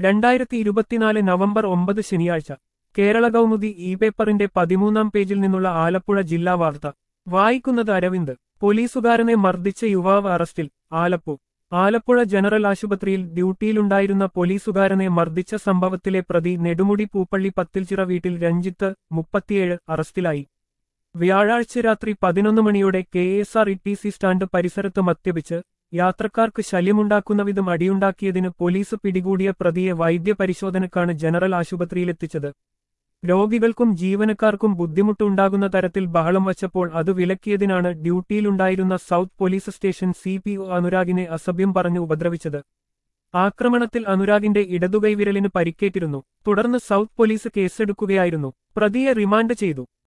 രണ്ടായിരത്തി ഇരുപത്തിനാല് നവംബർ ഒമ്പത് ശനിയാഴ്ച കേരള കൗമുദി ഇ പേപ്പറിന്റെ പതിമൂന്നാം പേജിൽ നിന്നുള്ള ആലപ്പുഴ ജില്ലാ വാർത്ത വായിക്കുന്നത് അരവിന്ദ് പോലീസുകാരനെ മർദ്ദിച്ച യുവാവ് അറസ്റ്റിൽ ആലപ്പു ആലപ്പുഴ ജനറൽ ആശുപത്രിയിൽ ഡ്യൂട്ടിയിലുണ്ടായിരുന്ന പോലീസുകാരനെ മർദ്ദിച്ച സംഭവത്തിലെ പ്രതി നെടുമുടി പൂപ്പള്ളി പത്തിൽച്ചിറ വീട്ടിൽ രഞ്ജിത്ത് മുപ്പത്തിയേഴ് അറസ്റ്റിലായി വ്യാഴാഴ്ച രാത്രി പതിനൊന്ന് മണിയോടെ K S R E T C stand പരിസരത്ത് മദ്യപിച്ച് യാത്രക്കാർക്ക് ശല്യമുണ്ടാക്കുന്ന വിധം അടിയുണ്ടാക്കിയതിന് പോലീസ് പിടികൂടിയ പ്രതിയെ വൈദ്യപരിശോധനക്കാണ് ജനറൽ ആശുപത്രിയിലെത്തിച്ചത് രോഗികൾക്കും ജീവനക്കാർക്കും ബുദ്ധിമുട്ടുണ്ടാകുന്ന തരത്തിൽ ബഹളം വച്ചപ്പോൾ അത് വിലക്കിയതിനാണ് ഡ്യൂട്ടിയിലുണ്ടായിരുന്ന south police station C P O അനുരാഗിനെ അസഭ്യം പറഞ്ഞ് ഉപദ്രവിച്ചത് ആക്രമണത്തിൽ അനുരാഗിന്റെ ഇടതുകൈവിരലിന് പരിക്കേറ്റിരുന്നു തുടർന്ന് സൗത്ത് പോലീസ് കേസെടുക്കുകയായിരുന്നു പ്രതിയെ റിമാൻഡ് ചെയ്തു